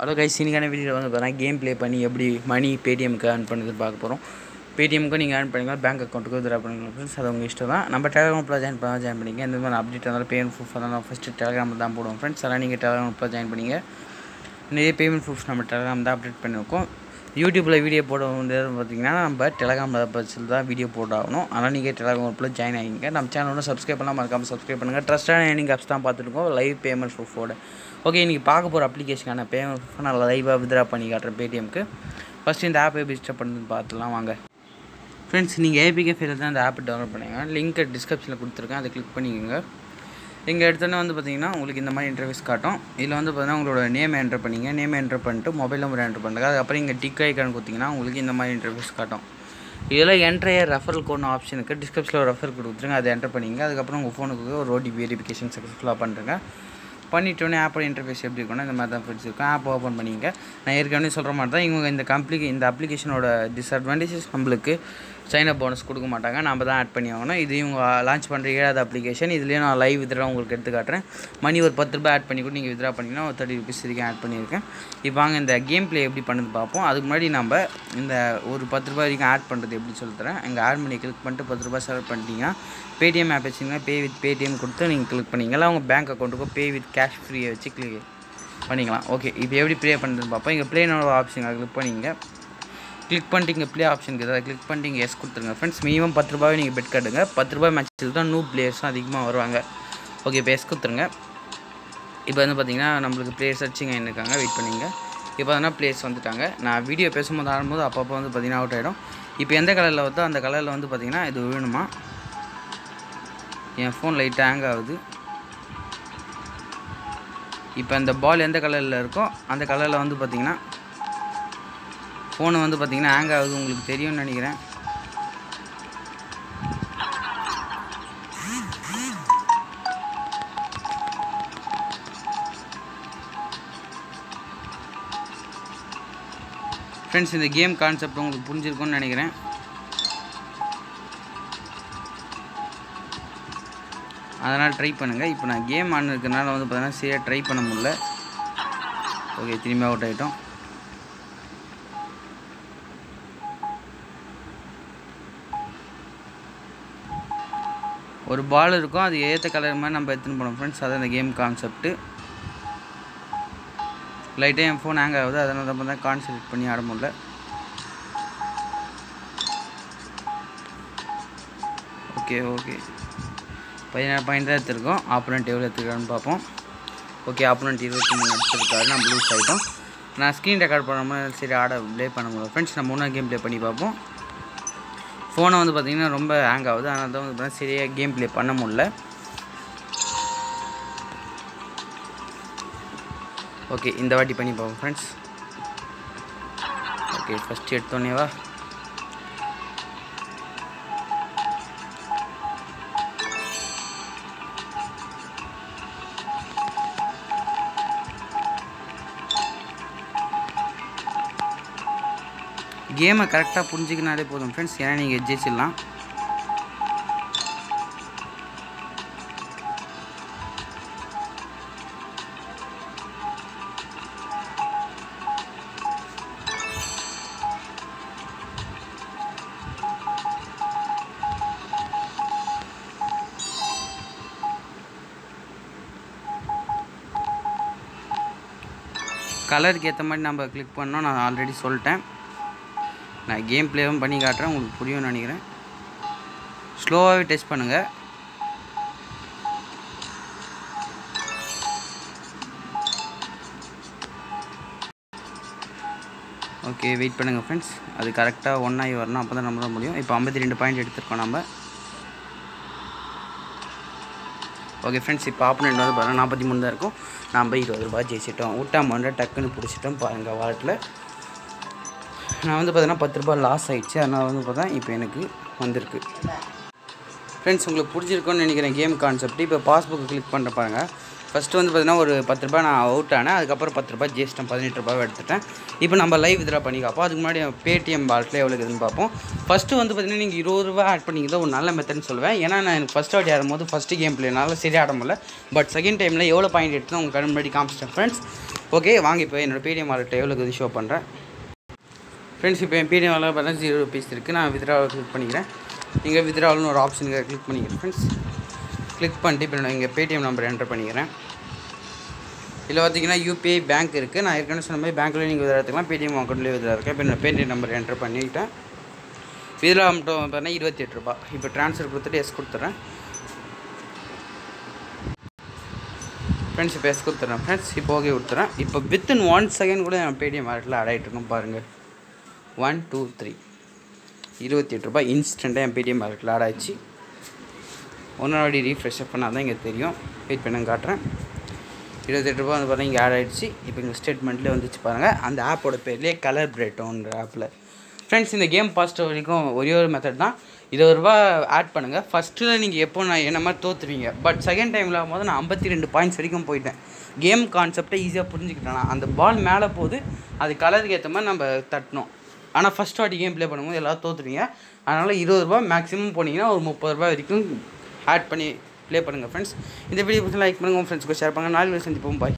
Hello guys இன்னைக்கான வீடியோவில் வந்து பார்த்தீங்கன்னா கேம் ப்ளே பண்ணி எப்படி மணி பேடிஎம்க்கு ஏர்ன் பண்ணுறது பார்க்க போகிறோம் பேடிஎம்க்கு நீங்கள் ஏர்ன் பண்ணிக்கலாம் பேங்க் அக்கௌண்ட்டுக்கு வித்ரா பண்ணிக்கலாம் ஃப்ரெண்ட்ஸ் அது உங்கள் இஷ்டம் தான் நம்ம டெலிகிராமில் ஜாயின் பண்ணால் ஜாயின் பண்ணிங்க இந்த மாதிரி அப்டேட் இருந்தாலும் பேமெண்ட் ப்ரூஃப் அதெல்லாம் ஃபஸ்ட்டு டெலிகிராமில் தான் போடுவோம் ஃப்ரெண்ட்ஸ் அதெல்லாம் நீங்கள் டெலிகிராமில் ஜாயின் பண்ணிங்க நிறைய பேமெண்ட் ப்ரூஃப்ஸ் நம்ம டெலிகிராம் தான் அப்டேட் பண்ணியிருக்கோம் யூடியூப்பில் வீடியோ போட முடியாது பார்த்தீங்கன்னா நம்ம டெலகிராமில் பட்சத்தில் தான் வீடியோ போட்டாகணும் ஆனால் நீங்கள் டெலகிராம் குரூப்பில் ஜாயின் ஆகிங்க நம்ம சேனல் ஒன்றும் சப்ஸ்கிரைப் பண்ணால் மறக்காமல் சப்ஸ்கிரைப் பண்ணுங்கள் ட்ரஸ்டான ஏர்னிங் ஆப்ஸ் தான் பார்த்துருக்கோம் லைவ் பேமெண்ட் ப்ரூஃபோட ஓகே இன்றைக்கி பார்க்க போகிற அப்ளிகேஷனான பேமெண்ட் ப்ரூஃப் நான் லைவாக வித்ரா பண்ணி காட்டுறேன் பேடிஎம்க்கு ஃபஸ்ட்டு இந்த ஆப் எப்படி ஸ்டார்ட் பண்ணுறதுன்னு பார்த்துலாம் வாங்க ஃப்ரெண்ட்ஸ் நீங்கள் ஏபிகே ஃபைல தான் இந்த ஆப் டவுன்லோட் பண்ணுங்க லிங்க் டிஸ்கிரிப்ஷனில் கொடுத்துருக்கேன் அதை கிளிக் பண்ணிக்கோங்க இங்கே எடுத்தோன்னே வந்து பார்த்தீங்கன்னா உங்களுக்கு இந்த மாதிரி இன்டர்ஃபேஸ் காட்டும் இதில் வந்து பார்த்தீங்கன்னா உங்களோட நேம் என்டர் பண்ணிங்க நேம் என்டர் பண்ணிட்டு மொபைல் நம்பர் என்டர் பண்ணுங்க அதுக்கப்புறம் இங்கே டிக் ஐக்கான் கொடுத்தீங்கன்னா உங்களுக்கு இந்த மாதிரி இன்டர்ஃபேஸ் காட்டும் இதில் என்ட்ரைய ரெஃபரல் கோட் ஆப்ஷன் இருக்குது டிஸ்கிரிப்ஷனில் ரெஃபர் கொடுத்துருங்க அதை என்டர் பண்ணிங்க அதுக்கப்புறம் உங்கள் ஃபோனுக்கு ஒரு ஓடிபி வெரிஃபிகேஷன் சக்ஸஸ்ஃபுல்லாக பண்ணுறேங்க பண்ணிட்டோன்னே ஆப்போட இன்டர்ஃபேஸ் எப்படி இருக்கும்னா இந்த மாதிரி தான் ஃப்ரெண்ட்ஸ் இருக்கும் ஆப் ஓப்பன் பண்ணிங்க நான் ஏற்கனவே சொல்கிற மாதிரி தான் இவங்க இந்த கம்ப்ளிகே இந்த அப்ளிகேஷனோட டிஸ்அட்வான்டேஜஸ் நம்மளுக்கு சைனப் போனஸ் கொடுக்க மாட்டாங்க நம்ம தான் ஆட் பண்ணி ஆகணும் இது இவங்க லான்ச் பண்ணுற ஏழாவது அப்ளிகேஷன் இதுலேயும் நான் லைவ் வித்ரா உங்களுக்கு எடுத்து காட்டுறேன் மணி ஒரு பத்து ரூபாய் ஆட் பண்ணி கூட நீங்கள் வித்ரா பண்ணிங்கன்னா ஒரு தேர்ட்டி ருபீஸ் வரைக்கும் ஆட் பண்ணியிருக்கேன் இப்போ வாங்க இந்த கேம் ப்ளே எப்படி பண்ணுது பார்ப்போம் அதுக்கு முன்னாடி நம்ம இந்த ஒரு பத்து ரூபாய் வரைக்கும் ஆட் பண்ணுறது எப்படி சொல்லித்தரேன் இங்கே ஆட் பண்ணி கிளிக் பண்ணிட்டு பத்து ரூபாய் செலக்ட் பண்ணிட்டீங்கன்னா பேடிஎம் ஆப் வச்சிங்கன்னா பே வித் பேடிஎம் கொடுத்து நீங்கள் கிளிக் பண்ணிங்களா உங்கள் பேங்க் அக்கௌண்ட்டுக்கு பே வித் கேஷ் ஃப்ரீயை வச்சு கிளிக் பண்ணிக்கலாம் ஓகே இப்போ எப்படி ப்ளே பண்ணுறதுன்னு பார்ப்போம் இங்கே ப்ளேனோட ஆப்ஷன் கிளிக் பண்ணிங்க கிளிக் பண்ணிட்டு இங்கே ப்ளே ஆப்ஷனுக்கு ஏதாவது கிளிக் பண்ணிட்டு இங்கே எஸ் கொடுத்துருங்க ஃப்ரெண்ட்ஸ் மினிமம் பத்து ரூபாய் நீங்கள் பெட் கட்டுங்க பத்து ரூபாய் மேட்ச்சில் தான் நியூ பிளேயர்ஸும் அதிகமாக வருவாங்க ஓகே இப்போ எஸ் கொடுத்துருங்க இப்போ வந்து பார்த்தீங்கன்னா நம்மளுக்கு பிளேயர் சர்ச்சிங் இருக்காங்க வெயிட் பண்ணிங்க இப்போ பார்த்தீங்கன்னா பிளேயர்ஸ் வந்துட்டாங்க நான் வீடியோ பேசும்போது ஆடும்போது அப்பப்போ வந்து பார்த்தீங்கன்னா அவுட் ஆகிடும் இப்போ எந்த கலரில் வருதோ அந்த கலரில் வந்து பார்த்தீங்கன்னா இது வேணுமா என் ஃபோன் லைட்டாக ஹேங் ஆகுது இப்போ இந்த பால் எந்த கலரில் இருக்கோ அந்த கலரில் வந்து பார்த்தீங்கன்னா ஃபோனு வந்து பார்த்தீங்கன்னா ஹேங் ஆகுது உங்களுக்கு தெரியும்னு நினைக்கிறேன் ஃப்ரெண்ட்ஸ் இந்த கேம் கான்செப்ட் உங்களுக்கு புரிஞ்சிருக்கும்னு நினைக்கிறேன் அதனால் ட்ரை பண்ணுங்கள் இப்போ நான் கேம் ஆன் இருக்கிறனால வந்து பார்த்தீங்கன்னா சரியாக ட்ரை பண்ண முடியல ஓகே திரும்பி அவுட் ஆகிட்டோம் ஒரு பால் இருக்கும் அது ஏற்ற கலர் மாதிரி நம்ம எடுத்துன்னு போனோம் ஃப்ரெண்ட்ஸ் அதான் இந்த கேம் கான்செப்ட்டு லைட்டாக என் ஃபோன் ஹேங் ஆகுது அதனால தான் தான் கான்சன்ட்ரேட் பண்ணி ஆட முடியல ஓகே ஓகே பதினாறு பாயிண்ட் தான் எடுத்திருக்கோம் ஆப்போனண்ட் எவ்வளோ எடுத்துருக்கான்னு பார்ப்போம் ஓகே ஆப்போனண்ட் இருபத்தி மூணு எடுத்துருக்காரு நம்ம லூஸ் ஆகிட்டோம் நான் ஸ்க்ரீன் ரெக்கார்ட் பண்ணாமல் சரி ஆட ப்ளே பண்ண முடியல ஃப்ரெண்ட்ஸ் நம்ம மூணு கேம் ப்ளே பண்ணி பார்ப்போம் ஃபோனை வந்து பார்த்திங்கன்னா ரொம்ப ஹேங் ஆகுது அதனால தான் வந்து பார்த்தீங்கன்னா சரியாக கேம் ப்ளே பண்ண முடியல ஓகே இந்த வாட்டி பண்ணி பார்ப்போம் ஃப்ரெண்ட்ஸ் ஓகே ஃபஸ்ட்டு எடுத்தோன்னேவா கேமை கரெக்டாக புரிஞ்சிக்கினாலே போதும் ஃப்ரெண்ட்ஸ் ஏன்னா நீங்கள் ஜெயிச்சிடலாம் கலருக்கு ஏற்ற மாதிரி நம்ம கிளிக் பண்ணோம் நான் ஆல்ரெடி சொல்லிட்டேன் நான் கேம் ப்ளேவும் பண்ணி காட்டுறேன் உங்களுக்கு புரியும்னு நினைக்கிறேன் ஸ்லோவாகவே டெஸ்ட் பண்ணுங்கள் ஓகே வெயிட் பண்ணுங்கள் ஃப்ரெண்ட்ஸ் அது கரெக்டாக ஒன் ஆகி வரணும் அப்போ தான் நம்மளால முடியும் இப்போ ஐம்பத்தி ரெண்டு பாயிண்ட் எடுத்துருக்கோம் நம்ம ஓகே ஃப்ரெண்ட்ஸ் இப்போ ஆப்போனண்ட் வந்து பாருங்கள் நாற்பத்தி மூணு தான் இருக்கும் நம்ம இருபது ரூபாய் ஜெயிச்சிட்டோம் விட்டா மண்டை டக்குன்னு பிடிச்சிட்டோம் பாருங்கள் வாலெட்டில் நான் வந்து பார்த்தீங்கன்னா பத்து ரூபாய் லாஸ் ஆகிடுச்சு அதனால் வந்து பார்த்தா இப்போ எனக்கு வந்திருக்கு ஃப்ரெண்ட்ஸ் உங்களுக்கு பிடிச்சிருக்குன்னு நினைக்கிறேன் கேம் கான்செப்ட் இப்போ பாஸ்புக்கு கிளிக் பண்ணுற பாருங்கள் ஃபஸ்ட்டு வந்து பார்த்தீங்கன்னா ஒரு பத்து ரூபாய் நான் அவுட் ஆனேன் அதுக்கப்புறம் பத்து ரூபாய் ஜிஎஸ்டம் பதினெட்டு ரூபாய் எடுத்துட்டேன் இப்போ நம்ம லைவ் வித்ரா பண்ணி பார்ப்போம் அதுக்கு முன்னாடி பேடிஎம் பால்ட்டில் எவ்வளோ இருக்குதுன்னு பார்ப்போம் ஃபஸ்ட்டு வந்து பார்த்தீங்கன்னா நீங்கள் இருபது ரூபா ஆட் பண்ணிக்கிறத ஒரு நல்ல மெத்தட்னு சொல்லுவேன் ஏன்னா நான் எனக்கு ஃபஸ்ட் வாட்டி ஆடும்போது ஃபஸ்ட்டு கேம் பிளேனால சரியாக ஆட முடியல பட் செகண்ட் டைமில் எவ்வளோ பாயிண்ட் எடுத்து உங்கள் கண் முன்னாடி காமிச்சிட்டேன் ஃப்ரெண்ட்ஸ் ஓகே வாங்க இப்போ என்னோடய பேடிஎம் வாலெட் எவ்வளோக்கு இது ஷோ பண்ணுறேன் ஃப்ரெண்ட்ஸ் இப்போ என் பேடிஎம் வாலெட் பார்த்தா ஜீரோ ருபீஸ் இருக்குது நான் வித்ராவில் கிளிக் பண்ணிக்கிறேன் நீங்கள் வித்ராவல்னு ஒரு ஆப்ஷனுக்கு கிளிக் பண்ணிக்கிறேன் ஃப்ரெண்ட்ஸ் கிளிக் பண்ணிட்டு இப்போ நான் இங்கே பேடிஎம் நம்பர் என்டர் பண்ணிக்கிறேன் இதில் பார்த்தீங்கன்னா யூபிஐ பேங்க் இருக்குது நான் ஏற்கனவே சொன்ன மாதிரி பேங்க்கில் நீங்கள் வித்ரா எடுத்துக்கலாம் பேடிஎம் அக்கௌண்ட்லேயே வித்ரா இருக்கேன் இப்போ நான் பேடிஎம் நம்பர் என்டர் பண்ணிக்கிட்டேன் வித்ரா மட்டும் பார்த்தீங்கன்னா இருபத்தி எட்டு ரூபா இப்போ ட்ரான்ஸ்ஃபர் கொடுத்துட்டு எஸ் கொடுத்துட்றேன் ஃப்ரெண்ட்ஸ் இப்போ எஸ் கொடுத்துட்றேன் ஃப்ரெண்ட்ஸ் இப்போ ஓகே கொடுத்துறேன் இப்போ வித்தின் ஒன் செகண்ட் கூட என் பேடிஎம் வாலெட்டில் ஆட் ஆகிட்டு இருக்கும் பாருங்கள் ஒன் டூ த்ரீ இருபத்தி எட்டு ரூபாய் இன்ஸ்டண்ட்டாக என் பேடிஎம் வாலெட்டில் ஆட் ஆயிடுச்சு ஒன்றரை வாடி ரீஃப்ரெஷ் பண்ணால் தான் இங்கே தெரியும் வெயிட் பண்ண காட்டுறேன் இருபத்தெட்டு ரூபா வந்து பாருங்கள் இங்கே ஆட் ஆகிடுச்சு இப்போ இங்கே ஸ்டேட்மெண்ட்லேயே வந்துச்சு பாருங்கள் அந்த ஆப்போட பேர்லேயே கலர் பிரேட்டோன்ற ஆப்பில் ஃப்ரெண்ட்ஸ் இந்த கேம் பாஸ்ட் வரைக்கும் ஒரே ஒரு மெத்தட் தான் இருபது ரூபா ஆட் பண்ணுங்கள் ஃபஸ்ட்டில் நீங்கள் எப்போ நான் என்ன மாதிரி தோற்றுவீங்க பட் செகண்ட் டைமில் ஆகும்போது நான் ஐம்பத்தி ரெண்டு பாயிண்ட்ஸ் வரைக்கும் போயிட்டேன் கேம் கான்செப்டை ஈஸியாக புரிஞ்சுக்கிட்டேன் நான். அந்த பால் மேலே போகுது அது கலருக்கு ஏற்ற மாதிரி நம்ம தட்டணும் ஆனால் ஃபஸ்ட் வாட்டி கேம் ப்ளே பண்ணும்போது எல்லோரும் தோற்றுறீங்க அதனால் இருபது ரூபா மேக்ஸிமம் போனீங்கன்னா ஒரு முப்பது ரூபா வரைக்கும் ஆட் பண்ணி ப்ளே பண்ணுங்கள் ஃப்ரெண்ட்ஸ் இந்த வீடியோ பிடிச்சி லைக் பண்ணுங்கள் உங்கள் ஃப்ரெண்ட்ஸ்க்கு ஷேர் பண்ணுங்கள் நாலு சந்திப்போம் பாய்